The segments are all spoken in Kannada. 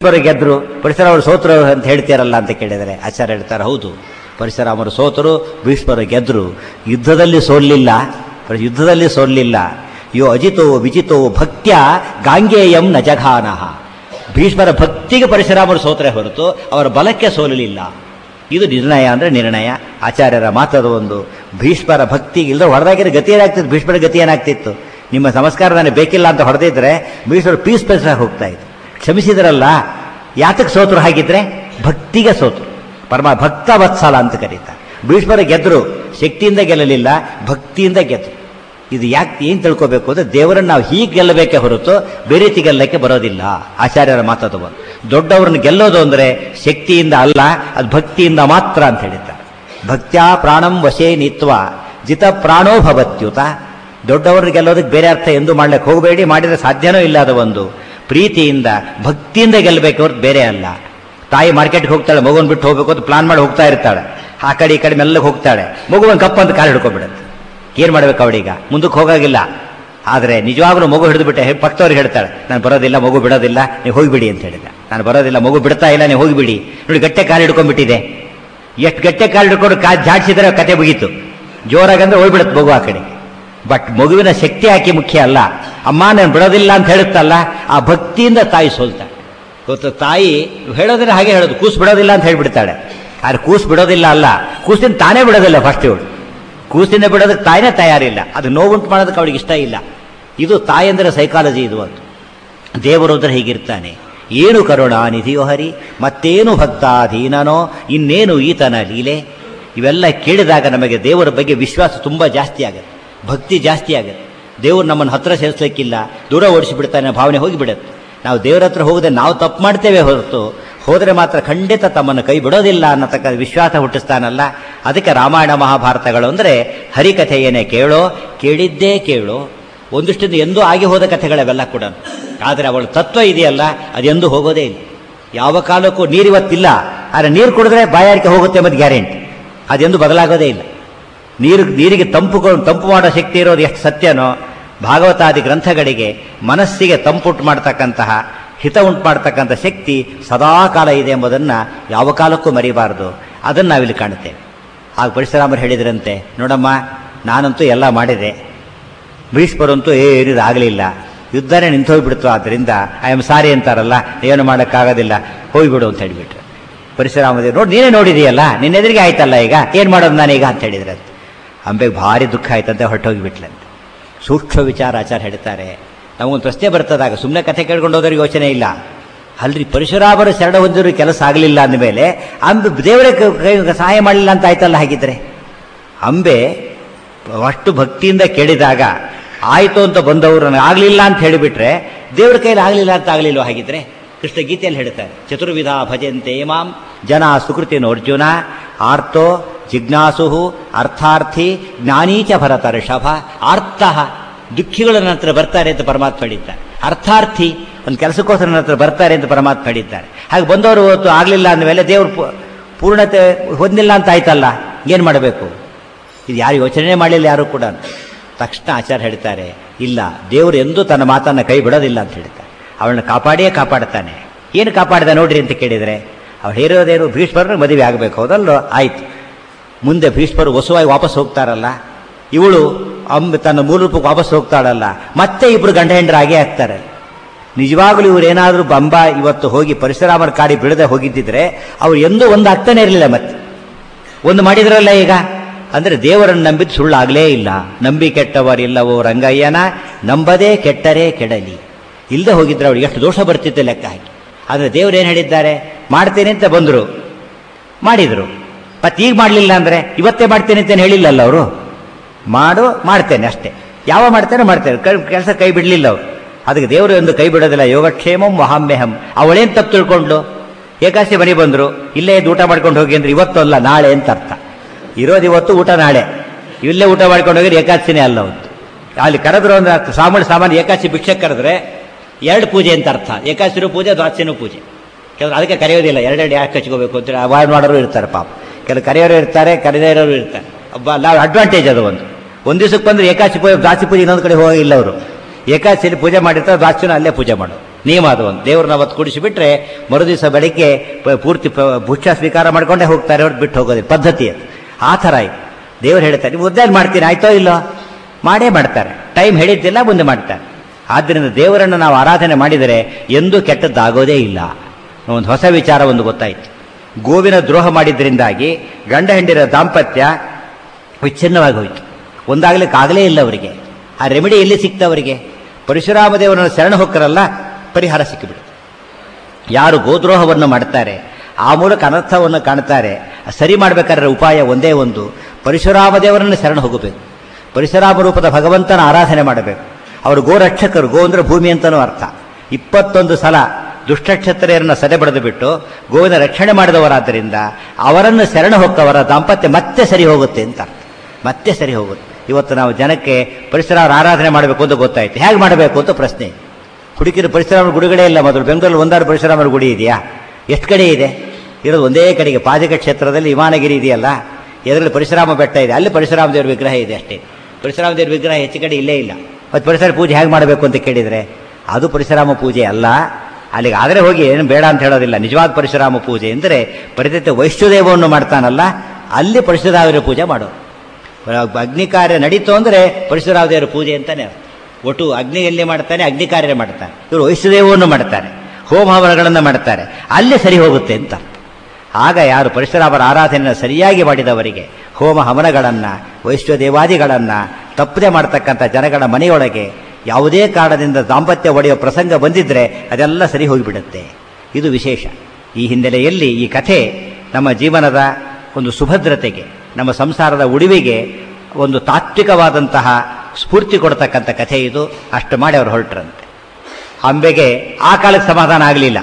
ಅವರು ಗೆದ್ರು ಪರಶುರಾಮರು ಸೋತರು ಅಂತ ಹೇಳ್ತೀರಲ್ಲ ಅಂತ ಕೇಳಿದರೆ ಆಚಾರ್ಯ ಹೇಳ್ತಾರೆ ಹೌದು ಪರಶುರಾಮರು ಸೋತರು ಭೀಷ್ಮರು ಗೆದ್ರು ಯುದ್ಧದಲ್ಲಿ ಸೋಲಿಲ್ಲ ಯುದ್ಧದಲ್ಲಿ ಸೋಲಿಲ್ಲ ಯೋ ಅಜಿತೋ ವಿಜಿತೋ ಭಕ್ತ್ಯ ಗಾಂಗೇಯಂ ನಜಘಾನಃ ಭೀಷ್ಮರ ಭಕ್ತಿಗೆ ಪರಶುರಾಮರು ಸೋತರೆ ಹೊರತು ಅವರ ಬಲಕ್ಕೆ ಸೋಲಲಿಲ್ಲ ಇದು ನಿರ್ಣಯ ಅಂದ್ರೆ ನಿರ್ಣಯ ಆಚಾರ್ಯರ ಮಾತದ ಒಂದು ಭೀಷ್ಮರ ಭಕ್ತಿಗೆ ಇಲ್ಲದೆ ಹೊಡೆದಾಗಿರೋ ಗತಿ ಏನಾಗ್ತಿತ್ತು ಭೀಷ್ಮರ ಗತಿ ಏನಾಗ್ತಿತ್ತು ನಿಮ್ಮ ನಮಸ್ಕಾರ ನನಗೆ ಬೇಕಿಲ್ಲ ಅಂತ ಹೊಡೆದಿದ್ರೆ ಭೀಷ್ಮರು ಪೀಸ್ ಪೀಸ್ ಹೋಗ್ತಾ ಇತ್ತು ಕ್ಷಮಿಸಿದ್ರಲ್ಲ ಯಾತಕ್ಕೆ ಸೋತರು ಹಾಗಿದ್ರೆ ಭಕ್ತಿಗೆ ಸೋತರು ಪರಮ ಭಕ್ತ ವತ್ಸಲ ಅಂತ ಕರೀತಾರೆ ಭೀಷ್ಮರ ಗೆದ್ರು ಶಕ್ತಿಯಿಂದ ಗೆಲ್ಲಲಿಲ್ಲ ಭಕ್ತಿಯಿಂದ ಗೆದ್ರು ಇದು ಯಾಕೆ ಏನ್ ತಿಳ್ಕೋಬೇಕು ಅಂದ್ರೆ ದೇವರನ್ನ ನಾವು ಹೀಗೆ ಗೆಲ್ಲಬೇಕೆ ಹೊರತು ಬೇರೆ ರೀತಿ ಗೆಲ್ಲಕ್ಕೆ ಬರೋದಿಲ್ಲ ಆಚಾರ್ಯರ ಮಾತದು ಬಂದು ದೊಡ್ಡವ್ರನ್ನ ಗೆಲ್ಲೋದು ಅಂದ್ರೆ ಶಕ್ತಿಯಿಂದ ಅಲ್ಲ ಅದು ಭಕ್ತಿಯಿಂದ ಮಾತ್ರ ಅಂತ ಹೇಳಿದ್ದಾರೆ ಭಕ್ತ್ಯಾ ಪ್ರಾಣಂ ವಶೇ ನಿತ್ವ ಜಿತ ಪ್ರಾಣೋ ಭವತ್ಯುತ ದೊಡ್ಡವ್ರನ್ನ ಗೆಲ್ಲೋದಕ್ಕೆ ಬೇರೆ ಅರ್ಥ ಎಂದು ಮಾಡ್ಲಿಕ್ಕೆ ಹೋಗಬೇಡಿ ಮಾಡಿದ್ರೆ ಸಾಧ್ಯನೂ ಇಲ್ಲ ಅದು ಒಂದು ಪ್ರೀತಿಯಿಂದ ಭಕ್ತಿಯಿಂದ ಗೆಲ್ಲಬೇಕು ಹೊರತು ಬೇರೆ ಅಲ್ಲ ತಾಯಿ ಮಾರ್ಕೆಟ್ಗೆ ಹೋಗ್ತಾಳೆ ಮಗುವನ್ ಬಿಟ್ಟು ಹೋಗ್ಬೇಕು ಅಂತ ಪ್ಲಾನ್ ಮಾಡಿ ಹೋಗ್ತಾ ಇರ್ತಾಳೆ ಆ ಕಡೆ ಈ ಕಡೆ ಮೆಲ್ಲಗೆ ಹೋಗ್ತಾಳೆ ಮಗುವನ್ ಕಪ್ಪ ಅಂತ ಕಾಲು ಹಿಡ್ಕೊಬಿಡುತ್ತೆ ಏನ್ ಮಾಡ್ಬೇಕು ಅವಳೀಗ ಮುಂದಕ್ಕೆ ಹೋಗಾಗಿಲ್ಲ ಆದ್ರೆ ನಿಜವಾಗ್ಲೂ ಮಗು ಹಿಡಿದು ಬಿಟ್ಟೆ ಪಕ್ಕದವ್ರಿಗೆ ಹೇಳ್ತಾಳೆ ನಾನು ಬರೋದಿಲ್ಲ ಮಗು ಬಿಡೋದಿಲ್ಲ ನೀವು ಹೋಗಿಬಿಡಿ ಅಂತ ಹೇಳಿದ ನಾನು ಬರೋದಿಲ್ಲ ಮಗು ಬಿಡ್ತಾ ಇಲ್ಲ ನೀವು ಹೋಗಿಬಿಡಿ ನೋಡಿ ಗಟ್ಟೆ ಕಾಲು ಹಿಡ್ಕೊಂಡ್ಬಿಟ್ಟಿದೆ ಎಷ್ಟು ಗಟ್ಟೆ ಕಾಲು ಹಿಡ್ಕೊಂಡು ಕಾ ಜಾಡ್ಸಿದ್ರೆ ಕತೆ ಮುಗೀತು ಜೋರಾಗಂದ್ರೆ ಹೋಗ್ಬಿಡುತ್ತೆ ಮಗು ಆ ಕಡೆ ಬಟ್ ಮಗುವಿನ ಶಕ್ತಿ ಹಾಕಿ ಮುಖ್ಯ ಅಲ್ಲ ಅಮ್ಮ ನಾನು ಬಿಡೋದಿಲ್ಲ ಅಂತ ಹೇಳುತ್ತಲ್ಲ ಆ ಭಕ್ತಿಯಿಂದ ತಾಯಿ ಸೋಲ್ತಾಳೆ ಗೊತ್ತು ತಾಯಿ ಹೇಳೋದ್ರೆ ಹಾಗೆ ಹೇಳೋದು ಕೂಸು ಬಿಡೋದಿಲ್ಲ ಅಂತ ಹೇಳ್ಬಿಡ್ತಾಳೆ ಆದ್ರೆ ಕೂಸು ಬಿಡೋದಿಲ್ಲ ಅಲ್ಲ ಕೂಸಿನ ತಾನೇ ಬಿಡೋದಿಲ್ಲ ಫಸ್ಟ್ ಇವಳು ಕೂಸಿನ ಬಿಡೋದಕ್ಕೆ ತಾಯಿನೇ ತಯಾರಿಲ್ಲ ಅದು ನೋವುಂಟು ಮಾಡೋದಕ್ಕೆ ಅವಳಿಗೆ ಇಷ್ಟ ಇಲ್ಲ ಇದು ತಾಯಂದಿರ ಸೈಕಾಲಜಿ ಇದು ಅಂತ ದೇವರು ಅಂದ್ರೆ ಹೀಗಿರ್ತಾನೆ ಏನು ಕರುಣಾನಿಧಿಯೋ ಹರಿ ಮತ್ತೇನು ಭಕ್ತಾಧೀನನೋ ಇನ್ನೇನು ಈತನ ಲೀಲೆ ಇವೆಲ್ಲ ಕೇಳಿದಾಗ ನಮಗೆ ದೇವರ ಬಗ್ಗೆ ವಿಶ್ವಾಸ ತುಂಬಾ ಜಾಸ್ತಿ ಆಗುತ್ತೆ ಭಕ್ತಿ ಜಾಸ್ತಿ ಆಗುತ್ತೆ ದೇವರು ನಮ್ಮನ್ನು ಹತ್ರ ಸೇರಿಸ್ಲಿಕ್ಕಿಲ್ಲ ದೂರ ಓಡಿಸಿಬಿಡ್ತಾನೆ ಭಾವನೆ ಹೋಗಿಬಿಡುತ್ತೆ ನಾವು ದೇವರ ಹತ್ರ ಹೋಗದೆ ನಾವು ತಪ್ಪು ಮಾಡ್ತೇವೆ ಹೊರತು ಹೋದರೆ ಮಾತ್ರ ಖಂಡಿತ ತಮ್ಮನ್ನು ಕೈ ಬಿಡೋದಿಲ್ಲ ಅನ್ನತಕ್ಕ ವಿಶ್ವಾಸ ಹುಟ್ಟಿಸ್ತಾನಲ್ಲ ಅದಕ್ಕೆ ರಾಮಾಯಣ ಮಹಾಭಾರತಗಳು ಅಂದರೆ ಹರಿಕಥೆಯೇನೆ ಕೇಳೋ ಕೇಳಿದ್ದೇ ಕೇಳೋ ಒಂದಿಷ್ಟಿಂದ ಎಂದೂ ಆಗಿ ಹೋದ ಕಥೆಗಳವೆಲ್ಲ ಕೂಡ ಆದರೆ ಅವಳ ತತ್ವ ಇದೆಯಲ್ಲ ಅದೆಂದೂ ಹೋಗೋದೇ ಇಲ್ಲ ಯಾವ ಕಾಲಕ್ಕೂ ನೀರಿವತ್ತಿಲ್ಲ ಆದರೆ ನೀರು ಕುಡಿದ್ರೆ ಬಾಯಾರಿಕೆ ಹೋಗುತ್ತೆ ಎಂಬುದು ಗ್ಯಾರಂಟಿ ಅದೆಂದು ಬದಲಾಗೋದೇ ಇಲ್ಲ ನೀರು ನೀರಿಗೆ ತಂಪು ತಂಪು ಮಾಡೋ ಶಕ್ತಿ ಇರೋದು ಎಷ್ಟು ಸತ್ಯನೋ ಭಾಗವತಾದಿ ಗ್ರಂಥಗಳಿಗೆ ಮನಸ್ಸಿಗೆ ತಂಪುಂಟು ಮಾಡ್ತಕ್ಕಂತಹ ಹಿತ ಉಂಟು ಮಾಡ್ತಕ್ಕಂಥ ಶಕ್ತಿ ಸದಾ ಕಾಲ ಇದೆ ಎಂಬುದನ್ನು ಯಾವ ಕಾಲಕ್ಕೂ ಮರಿಬಾರದು ಅದನ್ನು ನಾವಿಲ್ಲಿ ಕಾಣುತ್ತೇವೆ ಆಗ ಪರಶುರಾಮರು ಹೇಳಿದ್ರಂತೆ ನೋಡಮ್ಮ ನಾನಂತೂ ಎಲ್ಲ ಮಾಡಿದೆ ಭೀಷ್ಮರಂತೂ ಏನಿದು ಆಗಲಿಲ್ಲ ಯುದ್ಧನೇ ನಿಂತು ಹೋಗ್ಬಿಡ್ತು ಆದ್ದರಿಂದ ಐ ಆಮ್ ಸಾರಿ ಅಂತಾರಲ್ಲ ಏನು ಮಾಡೋಕ್ಕಾಗೋದಿಲ್ಲ ಹೋಗ್ಬಿಡು ಅಂತ ಹೇಳಿಬಿಟ್ರು ಪರಶುರಾಮದೇವ್ ನೋಡಿ ನೀನೇ ನೋಡಿದೆಯಲ್ಲ ನಿನ್ನ ಎದುರಿಗೆ ಆಯ್ತಲ್ಲ ಈಗ ಏನು ಮಾಡೋದು ನಾನೀಗ ಅಂತ ಹೇಳಿದ್ರಂತೆ ಅಂಬೆಗೆ ಭಾರಿ ದುಃಖ ಆಯ್ತಂತೆ ಹೊರಟೋಗಿಬಿಟ್ಲಂತೆ ಸೂಕ್ಷ್ಮ ವಿಚಾರ ಆಚಾರ ಹೇಳ್ತಾರೆ ನಮಗೊಂದು ಪ್ರಶ್ನೆ ಬರ್ತದಾಗ ಸುಮ್ಮನೆ ಕಥೆ ಕೇಳ್ಕೊಂಡು ಹೋದವ್ರಿಗೆ ಯೋಚನೆ ಇಲ್ಲ ಅಲ್ರಿ ಪರಶುರಾಮರು ಶರಣ ಹೊಂದಿರೋ ಕೆಲಸ ಆಗಲಿಲ್ಲ ಅಂದಮೇಲೆ ಅಂಬೆ ದೇವರೇ ಕೈ ಸಹಾಯ ಮಾಡಲಿಲ್ಲ ಅಂತ ಆಯ್ತಲ್ಲ ಹಾಗಿದ್ರೆ ಅಂಬೆ ಅಷ್ಟು ಭಕ್ತಿಯಿಂದ ಕೇಳಿದಾಗ ಆಯಿತು ಅಂತ ಬಂದವರು ನನಗೆ ಆಗಲಿಲ್ಲ ಅಂತ ಹೇಳಿಬಿಟ್ರೆ ದೇವ್ರ ಕೈಲಿ ಆಗಲಿಲ್ಲ ಅಂತ ಆಗಲಿಲ್ಲ ಹಾಗಿದ್ರೆ ಕೃಷ್ಣ ಗೀತೆಯಲ್ಲಿ ಹೇಳ್ತಾರೆ ಚತುರ್ವಿಧ ಭಜಂತೆ ಮಾಂ ಜನ ಸುಕೃತಿನ ಅರ್ಜುನ ಆರ್ತೋ ಜಿಜ್ಞಾಸು ಅರ್ಥಾರ್ಥಿ ಜ್ಞಾನೀಚ ಭರತ ಋಷಭ ಆರ್ತಃ ದುಃಖಿಗಳು ನನ್ನ ಹತ್ರ ಬರ್ತಾರೆ ಅಂತ ಪರಮಾತ್ಮ ಹೇಳಿದ್ದಾರೆ ಅರ್ಥಾರ್ಥಿ ಒಂದು ಕೆಲಸಕ್ಕೋಸ್ಕರ ನನ್ನ ಹತ್ರ ಬರ್ತಾರೆ ಅಂತ ಪರಮಾತ್ಮ ಹೇಳಿದ್ದಾರೆ ಹಾಗೆ ಬಂದವರು ಹೊತ್ತು ಆಗಲಿಲ್ಲ ಅಂದಮೇಲೆ ದೇವರು ಪೂರ್ಣತೆ ಹೊಂದಿಲ್ಲ ಅಂತ ಆಯ್ತಲ್ಲ ಏನು ಮಾಡಬೇಕು ಇದು ಯಾರು ಯೋಚನೆ ಮಾಡಲಿಲ್ಲ ಯಾರು ಕೂಡ ತಕ್ಷಣ ಆಚಾರ ಹೇಳ್ತಾರೆ ಇಲ್ಲ ದೇವರು ಎಂದೂ ತನ್ನ ಮಾತನ್ನು ಕೈ ಬಿಡೋದಿಲ್ಲ ಅಂತ ಹೇಳ್ತಾರೆ ಅವಳನ್ನ ಕಾಪಾಡಿಯೇ ಕಾಪಾಡ್ತಾನೆ ಏನು ಕಾಪಾಡಿದ ನೋಡ್ರಿ ಅಂತ ಕೇಳಿದರೆ ಅವಳು ಹೇರೋದೇನು ಭೀಷ್ಮರ ಮದುವೆ ಆಗಬೇಕು ಹೌದಲ್ಲೋ ಆಯ್ತು ಮುಂದೆ ಭೀಷ್ಮರು ಹೊಸವಾಗಿ ವಾಪಸ್ ಹೋಗ್ತಾರಲ್ಲ ಇವಳು ಅಂಬ ತನ್ನ ಮೂಲ ರೂಪಕ್ಕೆ ವಾಪಸ್ ಹೋಗ್ತಾಳಲ್ಲ ಮತ್ತೆ ಇಬ್ರು ಗಂಡ ಹೆಂಡರು ಆಗೇ ಆಗ್ತಾರೆ ನಿಜವಾಗ್ಲೂ ಇವರೇನಾದ್ರೂ ಬಂಬ ಇವತ್ತು ಹೋಗಿ ಪರಶುರಾಮರ ಕಾಡಿ ಬಿಡದೆ ಹೋಗಿದ್ದಿದ್ರೆ ಅವ್ರು ಎಂದೂ ಒಂದು ಆಗ್ತಾನೆ ಇರಲಿಲ್ಲ ಮತ್ತೆ ಒಂದು ಮಾಡಿದ್ರಲ್ಲ ಈಗ ಅಂದ್ರೆ ದೇವರನ್ನು ನಂಬಿದ್ದು ಸುಳ್ಳಾಗಲೇ ಇಲ್ಲ ನಂಬಿ ಕೆಟ್ಟವರಿಲ್ಲವೋ ರಂಗಯ್ಯನ ನಂಬದೇ ಕೆಟ್ಟರೇ ಕೆಡಲಿ ಇಲ್ಲದೆ ಹೋಗಿದ್ರೆ ಅವ್ರಿಗೆ ಎಷ್ಟು ದೋಷ ಬರ್ತಿತ್ತು ಲೆಕ್ಕ ಹಾಕಿ ಆದರೆ ದೇವರು ಏನು ಹೇಳಿದ್ದಾರೆ ಮಾಡ್ತೇನೆ ಅಂತ ಬಂದರು ಮಾಡಿದರು ಮತ್ತೆ ಈಗ ಮಾಡಲಿಲ್ಲ ಅಂದರೆ ಇವತ್ತೇ ಮಾಡ್ತೇನೆ ಅಂತ ಹೇಳಿಲ್ಲಲ್ಲ ಅವರು ಮಾಡು ಮಾಡ್ತೇನೆ ಅಷ್ಟೇ ಯಾವ ಮಾಡ್ತೇನೆ ಮಾಡ್ತೇನೆ ಕೆಲಸ ಕೈ ಬಿಡಲಿಲ್ಲ ಅವರು ಅದಕ್ಕೆ ದೇವರು ಒಂದು ಕೈ ಬಿಡೋದಿಲ್ಲ ಯೋಗಕ್ಷೇಮಂ ಮಹಾಮ್ಯಹಂ ಅವಳೇನು ತಪ್ಪು ತಿಳ್ಕೊಂಡು ಏಕಾಸಿ ಮನೆ ಬಂದರು ಇಲ್ಲೇ ಊಟ ಮಾಡ್ಕೊಂಡು ಹೋಗಿ ಅಂದ್ರೆ ಇವತ್ತು ಅಲ್ಲ ನಾಳೆ ಅಂತ ಅರ್ಥ ಇರೋದು ಇವತ್ತು ಊಟ ನಾಳೆ ಇಲ್ಲೇ ಊಟ ಮಾಡ್ಕೊಂಡು ಹೋಗಿದ್ರೆ ಏಕಾದಶಿನೇ ಅಲ್ಲ ಅವತ್ತು ಅಲ್ಲಿ ಕರೆದ್ರು ಅಂದ್ರೆ ಸಾಮಾನ್ಯ ಸಾಮಾನ್ಯ ಏಕಾದಶಿ ಭಿಕ್ಷೆ ಕರೆದ್ರೆ ಎರಡು ಪೂಜೆ ಅಂತ ಅರ್ಥ ಏಕಾದಶಿನೂ ಪೂಜೆ ದ್ವಾದಶಿನೂ ಪೂಜೆ ಕೆಲವರು ಅದಕ್ಕೆ ಕರೆಯೋದಿಲ್ಲ ಎರಡೆರಡು ಯಾಕೆ ಹಚ್ಕೋಬೇಕು ಅಂತ ಅವಾಯ್ಡ್ ಮಾಡೋರು ಇರ್ತಾರೆ ಪಾಪ ಕೆಲವು ಕರೆಯೋರು ಇರ್ತಾರೆ ಕರೆದೇ ಇರೋರು ಇರ್ತಾರೆ ಒಬ್ಬ ನಾವು ಅಡ್ವಾಂಟೇಜ್ ಅದು ಒಂದು ಒಂದು ದಿವಸಕ್ಕೆ ಬಂದ್ರೆ ಏಕಾದಶಿ ಪೂಜೆ ದ್ವಾಸಿ ಪೂಜೆ ಇನ್ನೊಂದು ಕಡೆ ಹೋಗಿಲ್ಲ ಅವರು ಏಕಾದಶಿಯಲ್ಲಿ ಪೂಜೆ ಮಾಡಿರ್ತಾರೆ ದ್ವಾಸಿನೂ ಅಲ್ಲೇ ಪೂಜೆ ಮಾಡು ನಿಯಮ ಅದು ಒಂದು ದೇವ್ರನ್ನ ಅವತ್ತು ಕುಡಿಸಿಬಿಟ್ರೆ ಮರುದಿವಸ ಬೆಳಿಗ್ಗೆ ಪ- ಪೂರ್ತಿ ಪ- ಭುಕ್ಷ ಸ್ವೀಕಾರ ಮಾಡ್ಕೊಂಡೇ ಹೋಗ್ತಾರೆ ಅವ್ರು ಬಿಟ್ಟು ಹೋಗೋದಿಲ್ಲ ಪದ್ಧತಿ ಅದು ಆ ಥರ ಇದೆ ದೇವ್ರು ಹೇಳ್ತಾರೆ ನೀವು ಉದ್ದಾರ ಮಾಡ್ತೀನಿ ಆಯ್ತೋ ಇಲ್ಲೋ ಮಾಡೇ ಮಾಡ್ತಾರೆ ಟೈಮ್ ಹೇಳಿದ್ದಿಲ್ಲ ಮುಂದೆ ಮಾಡ್ತಾರೆ ಆದ್ದರಿಂದ ದೇವರನ್ನು ನಾವು ಆರಾಧನೆ ಮಾಡಿದರೆ ಎಂದೂ ಕೆಟ್ಟದ್ದಾಗೋದೇ ಇಲ್ಲ ಒಂದು ಹೊಸ ವಿಚಾರ ಒಂದು ಗೊತ್ತಾಯಿತು ಗೋವಿನ ದ್ರೋಹ ಮಾಡಿದ್ರಿಂದಾಗಿ ಗಂಡ ಹೆಂಡಿರ ದಾಂಪತ್ಯ ವಿಚ್ಛಿನ್ನವಾಗಿ ಹೋಯಿತು ಒಂದಾಗ್ಲಿಕ್ಕೆ ಆಗಲೇ ಇಲ್ಲ ಅವರಿಗೆ ಆ ರೆಮಿಡಿ ಎಲ್ಲಿ ಸಿಕ್ತ ಅವರಿಗೆ ಪರಶುರಾಮ ದೇವರನ್ನು ಶರಣ ಹೊಕ್ಕರಲ್ಲ ಪರಿಹಾರ ಸಿಕ್ಕಿಬಿಡುತ್ತೆ ಯಾರು ಗೋದ್ರೋಹವನ್ನು ಮಾಡ್ತಾರೆ ಆ ಮೂಲಕ ಅನರ್ಥವನ್ನು ಕಾಣ್ತಾರೆ ಸರಿ ಮಾಡಬೇಕಾದ್ರೆ ಉಪಾಯ ಒಂದೇ ಒಂದು ಪರಶುರಾಮ ದೇವರನ್ನು ಶರಣ ಹೋಗಬೇಕು ಪರಶುರಾಮ ರೂಪದ ಭಗವಂತನ ಆರಾಧನೆ ಮಾಡಬೇಕು ಅವರು ಗೋರಕ್ಷಕರು ಗೋ ಅಂದ್ರೆ ಭೂಮಿ ಅಂತನೂ ಅರ್ಥ ಇಪ್ಪತ್ತೊಂದು ಸಲ ದುಷ್ಟಕ್ಷತ್ರಿಯರನ್ನ ಸದೆ ಬಡಿದು ಬಿಟ್ಟು ಗೋವಿನ ರಕ್ಷಣೆ ಮಾಡಿದವರಾದ್ದರಿಂದ ಅವರನ್ನು ಶರಣ ಹೊಕ್ಕವರ ದಾಂಪತ್ಯ ಮತ್ತೆ ಸರಿ ಹೋಗುತ್ತೆ ಅಂತ ಅರ್ಥ. ಮತ್ತೆ ಸರಿ ಹೋಗುತ್ತೆ ಇವತ್ತು ನಾವು ಜನಕ್ಕೆ ಪರಿಸರವರ ಆರಾಧನೆ ಮಾಡಬೇಕು ಅಂತ ಗೊತ್ತಾಯ್ತು ಹೇಗೆ ಮಾಡಬೇಕು ಅಂತ ಪ್ರಶ್ನೆ ಹುಡುಕಿರ ಪರಿಸರ ಗುಡಿಗಳೇ ಇಲ್ಲ ಮೊದಲು ಬೆಂಗಳೂರಲ್ಲಿ ಒಂದಾರು ಪರಿಸರ ಗುಡಿ ಇದೆಯಾ ಎಷ್ಟು ಕಡೆ ಇದೆ ಇರೋದು ಒಂದೇ ಕಡೆಗೆ ಪಾಜಕ ಕ್ಷೇತ್ರದಲ್ಲಿ ವಿಮಾನಗಿರಿ ಇದೆಯಲ್ಲ ಎದುರಲ್ಲಿ ಪರಶುರಾಮ ಬೆಟ್ಟ ಇದೆ ಅಲ್ಲಿ ಪರಶುರಾಮ ದೇವರ ವಿಗ್ರಹ ಇದೆ ಅಷ್ಟೇ ಪರಶುರಾಮ ದೇವರ ವಿಗ್ರಹ ಹೆಚ್ಚು ಕಡೆ ಇಲ್ಲೇ ಇಲ್ಲ ಮತ್ತು ಪರಿಸರ ಪೂಜೆ ಹೇಗೆ ಮಾಡಬೇಕು ಅಂತ ಕೇಳಿದರೆ ಅದು ಪರಶುರಾಮ ಪೂಜೆ ಅಲ್ಲ ಅಲ್ಲಿಗೆ ಆದರೆ ಹೋಗಿ ಏನು ಬೇಡ ಅಂತ ಹೇಳೋದಿಲ್ಲ ನಿಜವಾದ ಪರಶುರಾಮ ಪೂಜೆ ಅಂದರೆ ಪರಿತತೆ ವೈಷ್ಣುದೇವವನ್ನು ಮಾಡ್ತಾನಲ್ಲ ಅಲ್ಲಿ ಪರಶುರಾಮರ ಪೂಜೆ ಮಾಡೋದು ಅಗ್ನಿ ಕಾರ್ಯ ನಡೀತು ಅಂದರೆ ಪರಶುರಾಮ ದೇವರ ಪೂಜೆ ಅಂತಾನೆ ಅರ್ಥ. ಒಟ್ಟು ಅಗ್ನಿಯಲ್ಲಿ ಮಾಡ್ತಾನೆ ಅಗ್ನಿ ಕಾರ್ಯ ಮಾಡ್ತಾನೆ ಇವರು ವೈಷ್ಣುದೇವವನ್ನು ಮಾಡ್ತಾರೆ ಹೋಮ ಹವನಗಳನ್ನು ಮಾಡ್ತಾರೆ ಅಲ್ಲಿ ಸರಿ ಹೋಗುತ್ತೆ ಅಂತ ಆಗ ಯಾರು ಪರಶುರಾಮರ ಆರಾಧನೆಯನ್ನು ಸರಿಯಾಗಿ ಮಾಡಿದವರಿಗೆ ಹೋಮ ಹವನಗಳನ್ನು ವೈಶ್ವದೇವಾದಿಗಳನ್ನು ತಪ್ಪದೆ ಮಾಡ್ತಕ್ಕಂಥ ಜನಗಳ ಮನೆಯೊಳಗೆ ಯಾವುದೇ ಕಾರಣದಿಂದ ದಾಂಪತ್ಯ ಒಡೆಯುವ ಪ್ರಸಂಗ ಬಂದಿದ್ರೆ ಅದೆಲ್ಲ ಸರಿ ಹೋಗಿಬಿಡುತ್ತೆ ಇದು ವಿಶೇಷ ಈ ಹಿನ್ನೆಲೆಯಲ್ಲಿ ಈ ಕಥೆ ನಮ್ಮ ಜೀವನದ ಒಂದು ಸುಭದ್ರತೆಗೆ ನಮ್ಮ ಸಂಸಾರದ ಉಳಿವಿಗೆ ಒಂದು ತಾತ್ವಿಕವಾದಂತಹ ಸ್ಫೂರ್ತಿ ಕೊಡ್ತಕ್ಕಂಥ ಕಥೆ ಇದು ಅಷ್ಟು ಮಾಡಿ ಅವರು ಹೊರಟ್ರಂತೆ ಅಂಬೆಗೆ ಆ ಕಾಲಕ್ಕೆ ಸಮಾಧಾನ ಆಗಲಿಲ್ಲ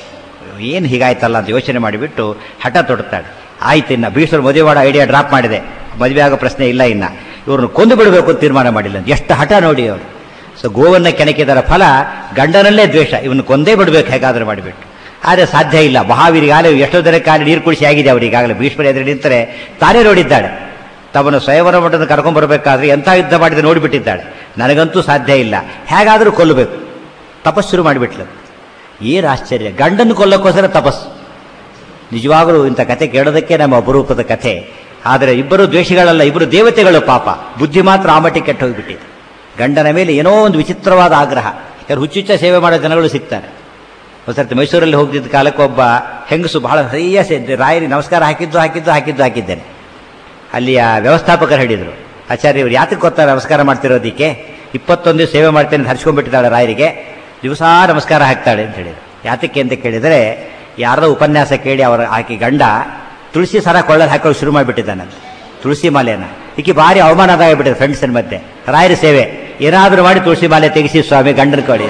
ಏನು ಹೀಗಾಯ್ತಲ್ಲ ಅಂತ ಯೋಚನೆ ಮಾಡಿಬಿಟ್ಟು ಹಠ ತೊಡ್ತಾಳೆ ಆಯ್ತು ಇನ್ನು ಭೀಷ್ಮರು ಮದುವೆ ಮಾಡೋ ಐಡಿಯಾ ಡ್ರಾಪ್ ಮಾಡಿದೆ ಮದುವೆ ಆಗೋ ಪ್ರಶ್ನೆ ಇಲ್ಲ ಇನ್ನ ಇವ್ರನ್ನ ಕೊಂದು ಬಿಡಬೇಕು ಅಂತ ತೀರ್ಮಾನ ಮಾಡಿಲ್ಲ ಎಷ್ಟು ಹಠ ನೋಡಿ ಅವರು ಸೊ ಗೋವನ್ನ ಕೆಣಕಿದರ ಫಲ ಗಂಡನಲ್ಲೇ ದ್ವೇಷ ಇವನು ಕೊಂದೇ ಬಿಡಬೇಕು ಹೇಗಾದ್ರೂ ಮಾಡಿಬಿಟ್ಟು ಆದರೆ ಸಾಧ್ಯ ಇಲ್ಲ ಮಹಾವೀರಿಗಾಗಲೇ ಎಷ್ಟೋ ಜನ ಕಾಲಿ ನೀರು ಕುಡಿಸಿ ಆಗಿದೆ ಅವರಿಗಾಗಲೇ ಭೀಷ್ಮರ ಎದುರು ನಿಂತರೆ ತಾನೇ ನೋಡಿದ್ದಾಳೆ ತಮ್ಮನ್ನು ಸ್ವಯಂವರ ಮಠದ ಕರ್ಕೊಂಡ್ ಬರಬೇಕಾದ್ರೆ ಎಂಥ ಯುದ್ಧ ಮಾಡಿದ ನೋಡಿಬಿಟ್ಟಿದ್ದಾಳೆ ನನಗಂತೂ ಸಾಧ್ಯ ಇಲ್ಲ ಹೇಗಾದರೂ ಕೊಲ್ಲಬೇಕು ತಪಸ್ಸು ಶುರು ಮಾಡಿಬಿಟ್ಲು ಏನು ಆಶ್ಚರ್ಯ ಗಂಡನ್ನು ಕೊಲ್ಲಕ್ಕೋಸ್ಕರ ತಪಸ್ಸು ನಿಜವಾಗಲೂ ಇಂಥ ಕತೆ ಕೇಳೋದಕ್ಕೆ ನಮ್ಮ ಅಪರೂಪದ ಕಥೆ ಆದರೆ ಇಬ್ಬರು ದ್ವೇಷಗಳಲ್ಲ ಇಬ್ಬರು ದೇವತೆಗಳು ಪಾಪ ಬುದ್ಧಿ ಮಾತ್ರ ಆ ಮಟ್ಟಿಗೆ ಕೆಟ್ಟು ಹೋಗಿಬಿಟ್ಟಿದೆ ಗಂಡನ ಮೇಲೆ ಏನೋ ಒಂದು ವಿಚಿತ್ರವಾದ ಆಗ್ರಹ ಯಾರು ಹುಚ್ಚುಚ್ಚ ಸೇವೆ ಮಾಡೋ ಜನಗಳು ಸಿಗ್ತಾರೆ ಒಂದ್ಸರ್ತಿ ಮೈಸೂರಲ್ಲಿ ಹೋಗ್ತಿದ್ದ ಕಾಲಕ್ಕೆ ಒಬ್ಬ ಹೆಂಗಸು ಬಹಳ ಸರಿಯಾಸ ರಾಯರಿ ನಮಸ್ಕಾರ ಹಾಕಿದ್ದು ಹಾಕಿದ್ದು ಹಾಕಿದ್ದು ಹಾಕಿದ್ದೇನೆ ಅಲ್ಲಿಯ ವ್ಯವಸ್ಥಾಪಕರು ಹೇಳಿದರು ಆಚಾರ್ಯ ಇವರು ಯಾತಕ್ಕೆ ಗೊತ್ತಾ ನಮಸ್ಕಾರ ಮಾಡ್ತಿರೋದಕ್ಕೆ ಇಪ್ಪತ್ತೊಂದು ದಿವಸ ಸೇವೆ ಮಾಡ್ತೇನೆ ಅಂತ ಹರ್ಸ್ಕೊಂಡ್ಬಿಟ್ಟಿದ್ದಾಳೆ ರಾಯರಿಗೆ ದಿವಸ ನಮಸ್ಕಾರ ಹಾಕ್ತಾಳೆ ಅಂತ ಹೇಳಿದ್ರು ಯಾತಕ್ಕೆ ಅಂತ ಕೇಳಿದರೆ ಯಾರೋ ಉಪನ್ಯಾಸ ಕೇಳಿ ಅವರ ಆಕೆ ಗಂಡ ತುಳಸಿ ಸರ ಕೊಳ್ಳಲ್ಲಿ ಹಾಕೋದು ಶುರು ಮಾಡಿಬಿಟ್ಟಿದ್ದಾನಂತೆ ತುಳಸಿ ಮಾಲೆನ ಈಕೆ ಭಾರಿ ಅವಮಾನ ಆಗಿಬಿಟ್ಟಿದೆ ಫ್ರೆಂಡ್ಸಿನ ಮಧ್ಯೆ ರಾಯರ ಸೇವೆ ಏನಾದರೂ ಮಾಡಿ ತುಳಸಿ ಮಾಲೆ ತೆಗಿಸಿ ಸ್ವಾಮಿ ಗಂಡನ ಕಡೆ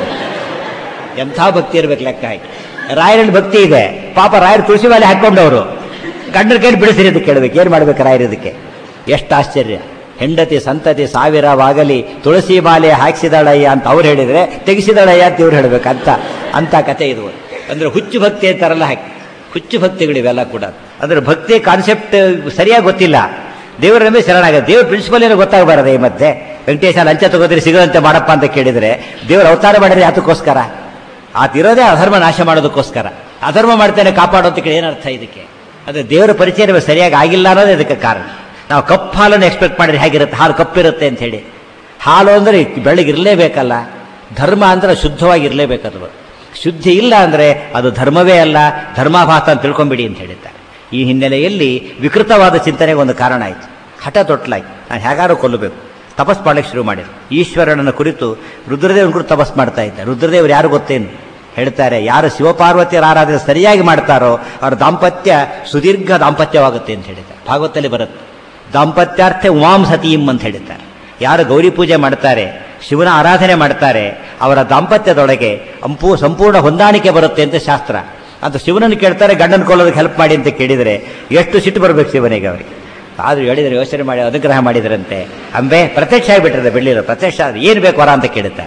ಎಂಥ ಭಕ್ತಿ ಇರ್ಬೇಕು ಲೆಕ್ಕ ಹಾಕಿ ರಾಯರಲ್ಲಿ ಭಕ್ತಿ ಇದೆ ಪಾಪ ರಾಯರು ತುಳಸಿ ಮಾಲೆ ಹಾಕೊಂಡವರು ಗಂಡನ ಕೈಲಿ ಬಿಡಿಸಿರಿ ಅಂತ ಕೇಳಬೇಕು ಏನು ಮಾಡ್ಬೇಕು ರಾಯರು ಇದಕ್ಕೆ ಎಷ್ಟು ಆಶ್ಚರ್ಯ ಹೆಂಡತಿ ಸಂತತಿ ಸಾವಿರವಾಗಲಿ ತುಳಸಿ ಮಾಲೆ ಹಾಕಿಸಿದಳಯ್ಯ ಅಂತ ಅವ್ರು ಹೇಳಿದ್ರೆ ತೆಗಿಸಿದಳಯ್ಯ ಅಂತ ಇವ್ರು ಹೇಳ್ಬೇಕು ಅಂತ ಅಂತ ಕತೆ ಇದು ಅಂದ್ರೆ ಹುಚ್ಚು ಭಕ್ತಿ ಅಂತಾರಲ್ಲ ಹಾಕಿ ಹುಚ್ಚು ಭಕ್ತಿಗಳಿವೆಲ್ಲ ಕೂಡ ಅಂದ್ರೆ ಭಕ್ತಿ ಕಾನ್ಸೆಪ್ಟ್ ಸರಿಯಾಗಿ ಗೊತ್ತಿಲ್ಲ ದೇವರ ನಮಗೆ ಶರಣಾಗ ದೇವ್ರ ಪ್ರಿನ್ಸಿಪಲ್ ಏನೋ ಗೊತ್ತಾಗಬಾರದೆ ಈ ಮತ್ತೆ ವೆಂಕಟೇಶ ಲಂಚ ತಗೋದ್ರೆ ಸಿಗದಂತೆ ಮಾಡಪ್ಪ ಅಂತ ಕೇಳಿದ್ರೆ ದೇವ್ರ ಅವತಾರ ಮಾಡಿದ್ರೆ ಯಾತಕ್ಕೋಸ್ಕರ ಆತಿರೋದೇ ಅಧರ್ಮ ನಾಶ ಮಾಡೋದಕ್ಕೋಸ್ಕರ ಅಧರ್ಮ ಮಾಡ್ತೇನೆ ಕಾಪಾಡೋದಕ್ಕೆ ಏನರ್ಥ ಇದಕ್ಕೆ ಅದು ದೇವರ ಪರಿಚಯ ನಮಗೆ ಸರಿಯಾಗಿ ಆಗಿಲ್ಲ ಅನ್ನೋದೇ ಇದಕ್ಕೆ ಕಾರಣ ನಾವು ಕಪ್ಪು ಹಾಲನ್ನು ಎಕ್ಸ್ಪೆಕ್ಟ್ ಮಾಡಿದ್ರೆ ಹೇಗಿರುತ್ತೆ ಹಾಲು ಕಪ್ಪಿರುತ್ತೆ ಅಂತ ಹೇಳಿ ಹಾಲು ಅಂದರೆ ಬೆಳಗಿರಲೇಬೇಕಲ್ಲ ಧರ್ಮ ಅಂದ್ರೆ ಶುದ್ಧವಾಗಿರಲೇಬೇಕದು ಶುದ್ಧಿ ಇಲ್ಲ ಅಂದರೆ ಅದು ಧರ್ಮವೇ ಅಲ್ಲ ಧರ್ಮಾಭಾಸ ಅಂತ ತಿಳ್ಕೊಂಬಿಡಿ ಅಂತ ಹೇಳಿದ್ದಾರೆ ಈ ಹಿನ್ನೆಲೆಯಲ್ಲಿ ವಿಕೃತವಾದ ಚಿಂತನೆಗೆ ಒಂದು ಕಾರಣ ಆಯಿತು ಹಠ ತೊಟ್ಲಾಯ್ತು ನಾನು ಹೇಗಾರು ಕೊಲ್ಲಬೇಕು ತಪಸ್ ಮಾಡಲಿಕ್ಕೆ ಶುರು ಮಾಡಿದ್ರು ಈಶ್ವರನನ್ನ ಕುರಿತು ರುದ್ರದೇವನ ಕುರಿತು ತಪಸ್ ಮಾಡ್ತಾ ಇದ್ದ ರುದ್ರದೇವರು ಯಾರು ಗೊತ್ತೇನು ಹೇಳ್ತಾರೆ ಯಾರು ಶಿವಪಾರ್ವತಿಯರ ಆರಾಧನೆ ಸರಿಯಾಗಿ ಮಾಡ್ತಾರೋ ಅವರ ದಾಂಪತ್ಯ ಸುದೀರ್ಘ ದಾಂಪತ್ಯವಾಗುತ್ತೆ ಅಂತ ಹೇಳಿದ್ದಾರೆ ಭಾಗವತಲ್ಲಿ ಬರುತ್ತೆ ದಾಂಪತ್ಯಾರ್ಥ ಉಮಾಂ ಸತೀಂ ಅಂತ ಹೇಳಿದ್ದಾರೆ ಯಾರು ಗೌರಿ ಪೂಜೆ ಮಾಡ್ತಾರೆ ಶಿವನ ಆರಾಧನೆ ಮಾಡ್ತಾರೆ ಅವರ ದಾಂಪತ್ಯದೊಳಗೆ ಅಂಪು ಸಂಪೂರ್ಣ ಹೊಂದಾಣಿಕೆ ಬರುತ್ತೆ ಅಂತ ಶಾಸ್ತ್ರ ಅಂತ ಶಿವನನ್ನು ಕೇಳ್ತಾರೆ ಗಂಡನ ಕೊಲ್ಲೋದಕ್ಕೆ ಹೆಲ್ಪ್ ಮಾಡಿ ಅಂತ ಕೇಳಿದರೆ ಎಷ್ಟು ಸಿಟ್ಟು ಬರಬೇಕು ಶಿವನಿಗೆ ಅವರಿಗೆ ಆದರೂ ಹೇಳಿದರೆ ಯೋಚನೆ ಮಾಡಿ ಅನುಗ್ರಹ ಮಾಡಿದ್ರಂತೆ ಅಂಬೆ ಪ್ರತ್ಯಕ್ಷ ಆಗಿಬಿಟ್ಟಿದೆ ಬೆಳ್ಳಿರೋ ಪ್ರತ್ಯಕ್ಷ ಏನು ಬೇಕು ವರ ಅಂತ ಕೇಳುತ್ತಾರೆ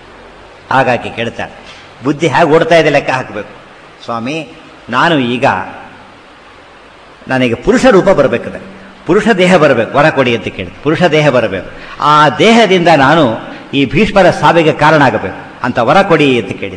ಹಾಗಾಗಿ ಕೇಳ್ತಾರೆ ಬುದ್ಧಿ ಹೇಗೆ ಓಡ್ತಾ ಇದೆ ಲೆಕ್ಕ ಹಾಕಬೇಕು ಸ್ವಾಮಿ ನಾನು ಈಗ ನನಗೆ ಪುರುಷ ರೂಪ ಬರಬೇಕದ ಪುರುಷ ದೇಹ ಬರಬೇಕು ವರ ಕೊಡಿ ಅಂತ ಕೇಳಿದೆ ಪುರುಷ ದೇಹ ಬರಬೇಕು ಆ ದೇಹದಿಂದ ನಾನು ಈ ಭೀಷ್ಮರ ಸಾವಿಗೆ ಕಾರಣ ಆಗಬೇಕು ಅಂತ ವರ ಕೊಡಿ ಅಂತ ಕೇಳಿದರೆ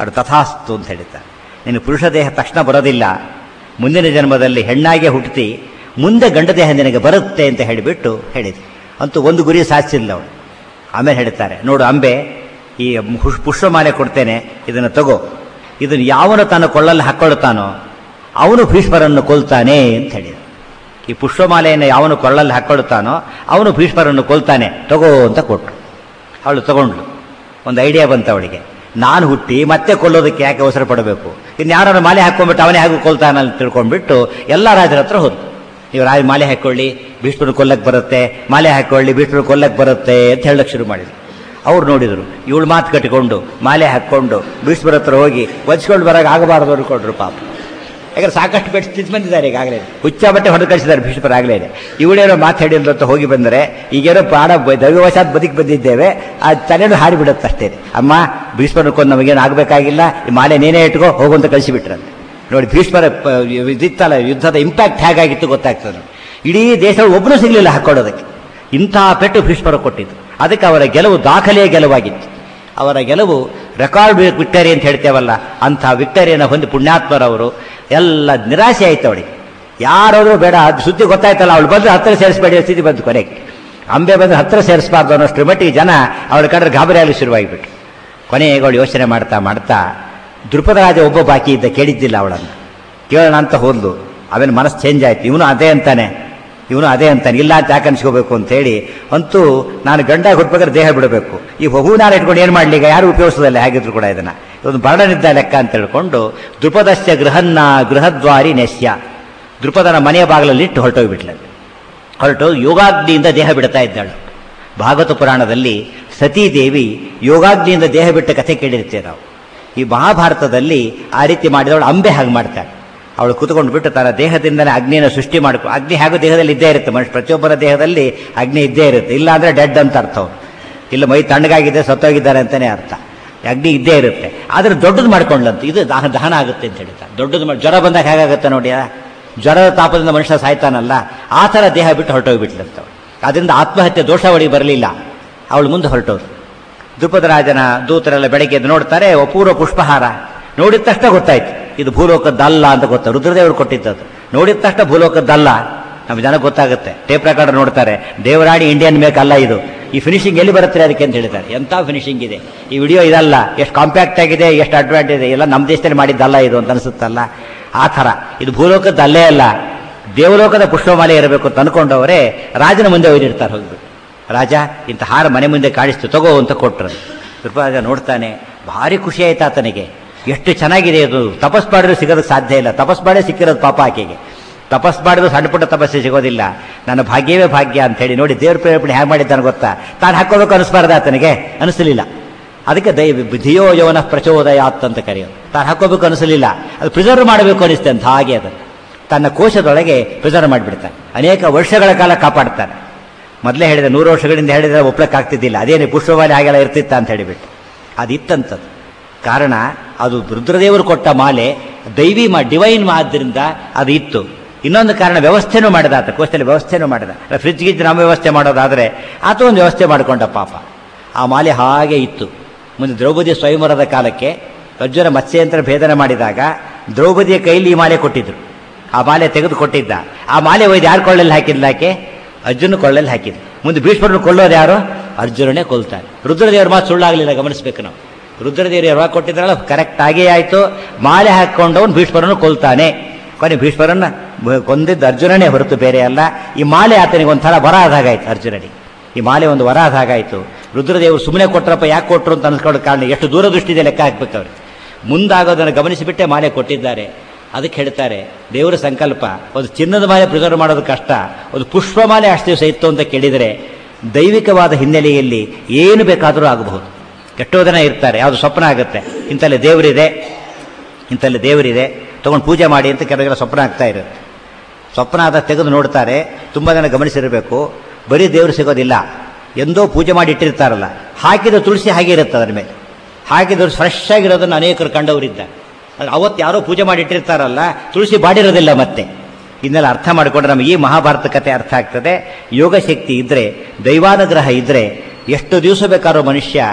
ಅದು ತಥಾಸ್ತು ಅಂತ ಹೇಳಿದ್ದಾರೆ ನಿನ್ನ ಪುರುಷ ದೇಹ ತಕ್ಷಣ ಬರೋದಿಲ್ಲ ಮುಂದಿನ ಜನ್ಮದಲ್ಲಿ ಹೆಣ್ಣಾಗೆ ಹುಟ್ಟಿ ಮುಂದೆ ಗಂಡ ದೇಹ ನಿನಗೆ ಬರುತ್ತೆ ಅಂತ ಹೇಳಿಬಿಟ್ಟು ಹೇಳಿದೆ ಅಂತೂ ಒಂದು ಗುರಿ ಸಾಧಿಸಿಲ್ಲ ಅವಳು ಆಮೇಲೆ ಹೇಳ್ತಾರೆ ನೋಡು ಅಂಬೆ ಈ ಪುಷ್- ಪುಷ್ಪಮಾಲೆ ಕೊಡ್ತೇನೆ ಇದನ್ನು ತಗೋ ಇದನ್ನು ಯಾವನು ತಾನು ಕೊಳ್ಳಲ್ಲಿ ಹಾಕ್ಕೊಳ್ತಾನೋ ಅವನು ಭೀಷ್ಮರನ್ನು ಕೊಲ್ತಾನೆ ಅಂತ ಹೇಳಿದ ಈ ಪುಷ್ಪಮಾಲೆಯನ್ನು ಯಾವನು ಕೊಳ್ಳಲ್ಲಿ ಹಾಕ್ಕೊಳ್ತಾನೋ ಅವನು ಭೀಷ್ಮರನ್ನು ಕೊಲ್ತಾನೆ ತಗೋ ಅಂತ ಕೊಟ್ಟರು ಅವಳು ತಗೊಂಡ್ಳು ಒಂದು ಐಡಿಯಾ ಬಂತು ಅವಳಿಗೆ ನಾನು ಹುಟ್ಟಿ ಮತ್ತೆ ಕೊಲ್ಲೋದಕ್ಕೆ ಯಾಕೆ ಅವಸರ ಪಡಬೇಕು ಇನ್ನು ಯಾರು ಮಾಲೆ ಹಾಕೊಂಡ್ಬಿಟ್ಟು ಅವನೇ ಹಾಕಿ ಕೊಲ್ತಾನ ಅಂತ ತಿಳ್ಕೊಂಡ್ಬಿಟ್ಟು ಎಲ್ಲ ರಾಜರ ಹತ್ರ ಹೋದ್ರು ನೀವು ರಾಜ ಮಾಲೆ ಹಾಕೊಳ್ಳಿ ಭೀಷ್ಮರು ಕೊಲ್ಲಕ್ಕೆ ಬರುತ್ತೆ ಮಾಲೆ ಹಾಕೊಳ್ಳಿ ಭೀಷ್ಮರು ಕೊಲ್ಲಕ್ಕೆ ಬರುತ್ತೆ ಅಂತ ಹೇಳಕ್ಕೆ ಶುರು ಮಾಡಿದ್ರು ಅವ್ರು ನೋಡಿದ್ರು ಇವಳು ಮಾತು ಕಟ್ಟಿಕೊಂಡು ಮಾಲೆ ಹಾಕ್ಕೊಂಡು ಭೀಷ್ಮರ ಹತ್ರ ಹೋಗಿ ವಚ್ಕೊಂಡು ಬರೋಕೆ ಆಗಬಾರದು ಅನ್ಕೊಂಡ್ರು ಪಾಪ ಯಾಕಂದ್ರೆ ಸಾಕಷ್ಟು ಬೆಟ್ಟು ತಿದ್ದು ಬಂದಿದ್ದಾರೆ ಈಗಾಗಲೇ ಹುಚ್ಚ ಬಟ್ಟೆ ಹೊಡೆದು ಕಳಿಸಿದ್ದಾರೆ ಭೀಷ್ಮರ ಆಗಲೇ ಇವಳೇನೋ ಮಾತಾಡಿಲ್ಲ ಅಂತ ಹೋಗಿ ಬಂದರೆ ಈಗೇನೋ ಪ್ರಾಣ ಬ- ದೈವವಶಾತ್ ಬದುಕಿ ಬಂದಿದ್ದೇವೆ ಆ ತಲೆನೂ ಹಾರಿ ಬಿಡುತ್ತೆ ಅಷ್ಟೇ ಅಮ್ಮ ಭೀಷ್ಮರ ಕೊಂದು ನಮಗೇನು ಆಗಬೇಕಾಗಿಲ್ಲ ಈ ಮಾಲೆ ನೀನೇ ಇಟ್ಕೋ ಹೋಗು ಅಂತ ಕಳಿಸಿಬಿಟ್ರಂತೆ ನೋಡಿ ಭೀಷ್ಮರ ಪ- ಇದಿತ್ತಲ್ಲ ಯುದ್ಧದ ಇಂಪ್ಯಾಕ್ಟ್ ಹೇಗಾಗಿತ್ತು ಗೊತ್ತಾಗ್ತದೆ ನೋಡಿ. ಇಡೀ ದೇಶ ಒಬ್ಬನು ಸಿಗಲಿಲ್ಲ ಹಾಕೊಳ್ಳೋದಕ್ಕೆ ಇಂತಹ ಪೆಟ್ಟು ಭೀಷ್ಮರ ಕೊಟ್ಟಿದ್ದು ಅದಕ್ಕೆ ಅವರ ಗೆಲುವು ದಾಖಲೆಯ ಗೆಲುವಾಗಿತ್ತು ಅವರ ಗೆಲುವು ರೆಕಾರ್ಡ್ ವಿಕ್ಟರಿ ಅಂತ ಹೇಳ್ತೇವಲ್ಲ ಅಂಥ ವಿಕ್ಟರಿಯನ್ನು ಹೊಂದಿ ಪುಣ್ಯಾತ್ಮರವರು ಎಲ್ಲ ನಿರಾಸೆ ಆಯ್ತು ಅವಳಿಗೆ ಯಾರಾದ್ರೂ ಬೇಡ ಅದು ಸುದ್ದಿ ಗೊತ್ತಾಯ್ತಲ್ಲ ಅವಳು ಬಂದು ಹತ್ತಿರ ಸೇರಿಸಬೇಡಿ ಅನ್ನೋ ಸ್ಥಿತಿ ಬಂತು ಕೊನೆಗೆ ಅಂಬೆ ಬಂದು ಹತ್ತಿರ ಸೇರಿಸಬಾರ್ದು ಅನ್ನೋಷ್ಟ್ರ ಮಟ್ಟಿಗೆ ಜನ ಅವಳ ಕಂಡ್ರೆ ಗಾಬರಿ ಆಗಲಿ ಶುರುವಾಗಿಬಿಟ್ಟು ಕೊನೆಗೆ ಅವಳು ಯೋಚನೆ ಮಾಡ್ತಾ ಮಾಡ್ತಾ ದೃಪದ ರಾಜ ಒಬ್ಬ ಬಾಕಿ ಇದ್ದ ಕೇಳಿದ್ದಿಲ್ಲ ಅವಳನ್ನು ಕೇಳೋಣ ಅಂತ ಹೋದ್ಲು ಆಮೇಲೆ ಮನಸ್ಸು ಚೇಂಜ್ ಆಯ್ತು ಇವನು ಅದೇ ಅಂತಾನೆ ಇವನು ಅದೇ ಅಂತಾನೆ ಇಲ್ಲ ಅಂತ ಯಾಕೆ ಅನ್ಸ್ಕೋಬೇಕು ಅಂತ ಹೇಳಿ ಅಂತೂ ನಾನು ಗಂಡ ಹುಟ್ಬೇಕಾದ್ರೆ ದೇಹ ಬಿಡಬೇಕು ಈ ಹೂನಾರ ಇಟ್ಕೊಂಡು ಏನು ಮಾಡ್ಲಿ ಈಗ ಯಾರು ಉಪಯೋಗಿಸೋದಲ್ಲ ಹೇಗಿದ್ರು ಕೂಡ ಇದನ್ನ ಇದೊಂದು ಭರಣನಿದ್ದ ಲೆಕ್ಕ ಅಂತ ಹೇಳ್ಕೊಂಡು ದೃಪದಸ್ಯ ಗೃಹನ್ನ ಗೃಹದ್ವಾರಿ ನೆಸ್ಯ ದೃಪದನ ಮನೆಯ ಬಾಗಿಲಲ್ಲಿ ಇಟ್ಟು ಹೊರಟೋಗ್ಬಿಟ್ಲ ಹೊರಟು ಯೋಗಾಗ್ನಿಯಿಂದ ದೇಹ ಬಿಡ್ತಾ ಇದ್ದಾಳು ಭಾಗವತ ಪುರಾಣದಲ್ಲಿ ಸತೀದೇವಿ ಯೋಗಾಗ್ನಿಯಿಂದ ದೇಹ ಬಿಟ್ಟ ಕಥೆ ಕೇಳಿರ್ತೇವೆ ನಾವು ಈ ಮಹಾಭಾರತದಲ್ಲಿ ಆ ರೀತಿ ಮಾಡಿದವಳು ಅಂಬೆ ಹಾಗೆ ಮಾಡ್ತಾಳೆ ಅವಳು ಕೂತ್ಕೊಂಡು ಬಿಟ್ಟು ತನ್ನ ದೇಹದಿಂದಲೇ ಅಗ್ನಿಯನ್ನು ಸೃಷ್ಟಿ ಮಾಡ್ಕೊ ಅಗ್ನಿ ಹಾಗೂ ದೇಹದಲ್ಲಿ ಇದ್ದೇ ಇರುತ್ತೆ ಮನುಷ್ಯ ಪ್ರತಿಯೊಬ್ಬರ ದೇಹದಲ್ಲಿ ಅಗ್ನಿ ಇದ್ದೇ ಇರುತ್ತೆ ಇಲ್ಲ ಅಂದ್ರೆ ಡೆಡ್ ಅಂತ ಅರ್ಥ ಅವ್ರು ಇಲ್ಲ ಮೈ ತಣ್ಣಗಾಗಿದೆ ಸತ್ತೋಗಿದ್ದಾರೆ ಅಂತಾನೆ ಅರ್ಥ ಅಗ್ನಿ ಇದ್ದೇ ಇರುತ್ತೆ ಆದ್ರೆ ದೊಡ್ಡದು ಮಾಡ್ಕೊಂಡ್ಲಂತ ಇದು ದಹ ದಹನ ಆಗುತ್ತೆ ಅಂತ ಹೇಳ್ತಾರೆ ದೊಡ್ಡದು ಮಾಡಿ ಜ್ವರ ಬಂದಾಗ ಹೇಗಾಗುತ್ತೆ ನೋಡಿ ಜ್ವರದ ತಾಪದಿಂದ ಮನುಷ್ಯ ಸಾಯ್ತಾನಲ್ಲ ಆ ಥರ ದೇಹ ಬಿಟ್ಟು ಹೊರಟೋಗ್ಬಿಟ್ಲಂತ ಅದರಿಂದ ಆತ್ಮಹತ್ಯೆ ದೋಷವಳಿಗೆ ಬರಲಿಲ್ಲ ಅವಳು ಮುಂದೆ ಹೊರಟೋದು ದ್ರುಪದ ರಾಜನ ದೂತರೆಲ್ಲ ಬೆಳಗ್ಗೆ ಎದ್ದು ನೋಡ್ತಾರೆ ಅಪೂರ್ವ ಪುಷ್ಪಹಾರ ನೋಡಿದ ತಕ್ಷಣ ಗೊತ್ತಾಯ್ತು ಇದು ಭೂಲೋಕದ್ದಲ್ಲ ಅಂತ ಗೊತ್ತ ರುದ್ರದೇವರು ಕೊಟ್ಟಿದ್ದದು ನೋಡಿದ ತಕ್ಷಣ ಭೂಲೋಕದ್ದಲ್ಲ ನಮ್ಮ ಜನ ಗೊತ್ತಾಗುತ್ತೆ ಟೇಪ್ ರೆಕಾರ್ಡರ್ ನೋಡ್ತಾರೆ ದೇವರಾಣಿ ಇಂಡಿಯನ್ ಮೇಕ್ ಅಲ್ಲ ಇದು ಈ ಫಿನಿಶಿಂಗ್ ಎಲ್ಲಿ ಬರುತ್ತೆ ಅದಕ್ಕೆ ಅಂತ ಹೇಳ್ತಾರೆ ಎಂಥ ಫಿನಿಶಿಂಗ್ ಇದೆ ಈ ವಿಡಿಯೋ ಇದಲ್ಲ ಎಷ್ಟು ಕಾಂಪ್ಯಾಕ್ಟ್ ಆಗಿದೆ ಎಷ್ಟು ಅಡ್ವಾಂಟೇಜ್ ಇದೆ ಎಲ್ಲ ನಮ್ಮ ದೇಶದಲ್ಲಿ ಮಾಡಿದ್ದಲ್ಲ ಇದು ಅಂತ ಅನಿಸುತ್ತಲ್ಲ ಆ ಥರ ಇದು ಭೂಲೋಕದ ಅಲ್ಲೇ ಅಲ್ಲ ದೇವಲೋಕದ ಪುಷ್ಪಮಾಲೆ ಇರಬೇಕು ಅಂತ ಅನ್ಕೊಂಡವರೇ ರಾಜನ ಮುಂದೆ ಒಯ್ದಿರ್ತಾರೆ ಹೋಗ್ಬಿಟ್ಟು ರಾಜ ಇಂಥ ಹಾರ ಮನೆ ಮುಂದೆ ಕಾಣಿಸ್ತು ತಗೋ ಅಂತ ಕೊಟ್ರು ಕೃಪರಾಜ ನೋಡ್ತಾನೆ ಭಾರಿ ಖುಷಿ ಆಯ್ತು ಆತನಿಗೆ ಎಷ್ಟು ಚೆನ್ನಾಗಿದೆ ಅದು ತಪಸ್ ಮಾಡಿದ್ರು ಸಿಗೋದಕ್ಕೆ ಸಾಧ್ಯ ಇಲ್ಲ ತಪಸ್ ಮಾಡೇ ಸಿಕ್ಕಿರೋದು ಪಾಪ ಆಕೆಗೆ ತಪಸ್ ಮಾಡಿದ್ರು ಸಣ್ಣ ಪುಟ್ಟ ತಪಸ್ಸೆ ಸಿಗೋದಿಲ್ಲ ನನ್ನ ಭಾಗ್ಯವೇ ಭಾಗ್ಯ ಅಂತ ಹೇಳಿ ನೋಡಿ ದೇವ್ರ ಪ್ರೇರಣೆ ಹೇಗೆ ಮಾಡಿದ್ದಾನೆ ಗೊತ್ತಾ ತಾನು ಹಾಕೋಬೇಕು ಅನಿಸ್ಬಾರ್ದ ಆತನಿಗೆ ಅನಿಸಲಿಲ್ಲ ಅದಕ್ಕೆ ದೈ ಧಿಯೋ ಯವನ ಪ್ರಚೋದಯಾತ್ ಅಂತ ಕರೆಯೋದು ತಾನು ಹಾಕೋಬೇಕು ಅನಿಸಲಿಲ್ಲ ಅದು ಪ್ರಿಸರ್ವ್ ಮಾಡಬೇಕು ಅನಿಸ್ತೆ ಅಂತ ಹಾಗೆ ಅದು ತನ್ನ ಕೋಶದೊಳಗೆ ಪ್ರಿಸರ್ವ್ ಮಾಡಿಬಿಡ್ತಾನೆ ಅನೇಕ ವರ್ಷಗಳ ಕಾಲ ಕಾಪಾಡ್ತಾನೆ ಮೊದಲೇ ಹೇಳಿದೆ ನೂರು ವರ್ಷಗಳಿಂದ ಹೇಳಿದ್ರೆ ಒಪ್ಲಕ್ಕಾಗ್ತಿದ್ದಿಲ್ಲ ಅದೇನು ಪುಷ್ಪಮಾಲೆ ಹಾಗೆಲ್ಲ ಇರ್ತಿತ್ತ ಅಂತ ಹೇಳಿಬಿಟ್ಟು ಅದಿತ್ತಂಥದ್ದು ಕಾರಣ ಅದು ರುದ್ರದೇವರು ಕೊಟ್ಟ ಮಾಲೆ ದೈವಿ ಮಾ ಡಿವೈನ್ ಆದ್ದರಿಂದ ಅದು ಇತ್ತು ಇನ್ನೊಂದು ಕಾರಣ ವ್ಯವಸ್ಥೆನೂ ಮಾಡಿದ ಆತ ಕೋಶದಲ್ಲಿ ವ್ಯವಸ್ಥೆನೂ ಮಾಡಿದ ಫ್ರಿಜ್ ಗಿಜ್ ನಮ್ಮ ವ್ಯವಸ್ಥೆ ಮಾಡೋದಾದರೆ ಆತ ಒಂದು ವ್ಯವಸ್ಥೆ ಮಾಡಿಕೊಂಡ ಪಾಪ ಆ ಮಾಲೆ ಹಾಗೆ ಇತ್ತು ಮುಂದೆ ದ್ರೌಪದಿ ಸ್ವಯಂವರದ ಕಾಲಕ್ಕೆ ಅರ್ಜುನ ಮತ್ಸ್ಯಂತರ ಭೇದನ ಮಾಡಿದಾಗ ದ್ರೌಪದಿಯ ಕೈಲಿ ಈ ಮಾಲೆ ಕೊಟ್ಟಿದ್ರು ಆ ಮಾಲೆ ತೆಗೆದು ಕೊಟ್ಟಿದ್ದ ಆ ಮಾಲೆ ಒಯ್ದು ಯಾರು ಕೊಳ್ಳಲ್ಲಿ ಹಾಕಿದ್ಲ ಆಕೆ ಅರ್ಜುನ ಕೊಳ್ಳಲ್ಲಿ ಹಾಕಿದ್ರು ಮುಂದೆ ಭೀಷ್ಮರನ್ನು ಕೊಲ್ಲೋದು ಯಾರು ಅರ್ಜುನನೇ ಕೊಲ್ತಾನೆ ರುದ್ರದೇವ್ರ ಮಾತು ಸುಳ್ಳಾಗಲಿಲ್ಲ ಗಮನಿಸಬೇಕು ನಾವು ರುದ್ರದೇವರು ಯಾವಾಗ ಕೊಟ್ಟಿದ್ರಲ್ಲ ಕರೆಕ್ಟ್ ಆಗೇ ಆಯಿತು ಮಾಲೆ ಹಾಕ್ಕೊಂಡವನು ಭೀಷ್ಮರನ್ನು ಕೊಲ್ತಾನೆ ಕೊನೆ ಭೀಷ್ಮರನ್ನ ಬ- ಕೊಂದಿದ್ದ ಅರ್ಜುನನೇ ಹೊರತು ಬೇರೆ ಅಲ್ಲ ಈ ಮಾಲೆ ಆತನಿಗೆ ಒಂಥರ ವರ ಆದಾಗಾಯ್ತು ಅರ್ಜುನನಿಗೆ ಈ ಮಾಲೆ ಒಂದು ವರ ಆದಾಗಾಯ್ತು ರುದ್ರದೇವರು ಸುಮ್ಮನೆ ಕೊಟ್ಟರಪ್ಪ ಯಾಕೆ ಕೊಟ್ಟರು ಅಂತ ಅನ್ಸ್ಕೊಳ್ಳೋ ಕಾರಣ ಎಷ್ಟು ದೂರದೃಷ್ಟಿ ಇದೆ ಲೆಕ್ಕ ಹಾಕ್ಬೇಕು ಅವ್ರಿಗೆ ಮುಂದಾಗೋದನ್ನು ಗಮನಿಸಿಬಿಟ್ಟೆ ಮಾಲೆ ಕೊಟ್ಟಿದ್ದಾರೆ ಅದಕ್ಕೆ ಹೇಳ್ತಾರೆ ದೇವರ ಸಂಕಲ್ಪ ಒಂದು ಚಿನ್ನದ ಮಾಲೆ ಪ್ರಿಸರ್ವ್ ಮಾಡೋದು ಕಷ್ಟ ಒಂದು ಪುಷ್ಪ ಮಾಲೆ ಅಷ್ಟು ದಿವಸ ಇತ್ತು ಅಂತ ಕೇಳಿದರೆ ದೈವಿಕವಾದ ಹಿನ್ನೆಲೆಯಲ್ಲಿ ಏನು ಬೇಕಾದರೂ ಆಗಬಹುದು ಎಷ್ಟೋ ಜನ ಇರ್ತಾರೆ ಯಾವುದು ಸ್ವಪ್ನ ಆಗುತ್ತೆ ಇಂಥಲ್ಲಿ ದೇವರಿದೆ ಇಂಥಲ್ಲಿ ದೇವರಿದೆ ತಗೊಂಡು ಪೂಜೆ ಮಾಡಿ ಅಂತ ಕೆಲವೆಲ್ಲ ಸ್ವಪ್ನ ಆಗ್ತಾ ಇರುತ್ತೆ ಸ್ವಪ್ನ ಆದ ತೆಗೆದು ನೋಡ್ತಾರೆ ತುಂಬ ಜನ ಗಮನಿಸಿರಬೇಕು ಬರೀ ದೇವರು ಸಿಗೋದಿಲ್ಲ ಎಂದೋ ಪೂಜೆ ಮಾಡಿ ಇಟ್ಟಿರ್ತಾರಲ್ಲ ಹಾಕಿದ ತುಳಸಿ ಹಾಗೆ ಇರುತ್ತೆ ಅದರ ಮೇಲೆ ಹಾಕಿದವರು ಫ್ರೆಶ್ ಆಗಿರೋದನ್ನು ಅನೇಕರು ಕಂಡವರಿದ್ದಾರೆ ಆದ್ರೆ ಅವತ್ತು ಯಾರೋ ಪೂಜೆ ಮಾಡಿ ಇಟ್ಟಿರ್ತಾರಲ್ಲ ತುಳಸಿ ಬಾಡಿರೋದಿಲ್ಲ ಮತ್ತೆ ಇದನ್ನೆಲ್ಲ ಅರ್ಥ ಮಾಡಿಕೊಂಡ್ರೆ ನಮಗೆ ಈ ಮಹಾಭಾರತ ಕಥೆ ಅರ್ಥ ಆಗ್ತದೆ ಯೋಗ ಶಕ್ತಿ ಇದ್ರೆ ದೈವಾನುಗ್ರಹ ಇದ್ರೆ ಎಷ್ಟು ದಿವಸ ಬೇಕಾದ್ರೂ ಮನುಷ್ಯ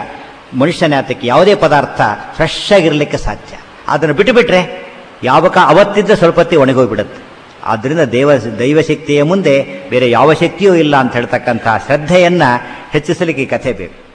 ಮನುಷ್ಯನ ಆತಕ್ಕೆ ಯಾವುದೇ ಪದಾರ್ಥ ಫ್ರೆಶ್ ಆಗಿರಲಿಕ್ಕೆ ಸಾಧ್ಯ ಅದನ್ನು ಬಿಟ್ಟುಬಿಟ್ರೆ ಯಾವ ಕಾ ಅವತ್ತಿದ್ದ ಸ್ವಲ್ಪ ಹೊತ್ತಿಗೆ ಒಣಗೋಗ್ಬಿಡುತ್ತೆ ಆದ್ದರಿಂದ ದೇವ ದೈವಶಕ್ತಿಯ ಮುಂದೆ ಬೇರೆ ಯಾವ ಶಕ್ತಿಯೂ ಇಲ್ಲ ಅಂತ ಹೇಳ್ತಕ್ಕಂಥ ಶ್ರದ್ಧೆಯನ್ನ ಹೆಚ್ಚಿಸಲಿಕ್ಕೆ ಈ ಕಥೆ ಬೇಕು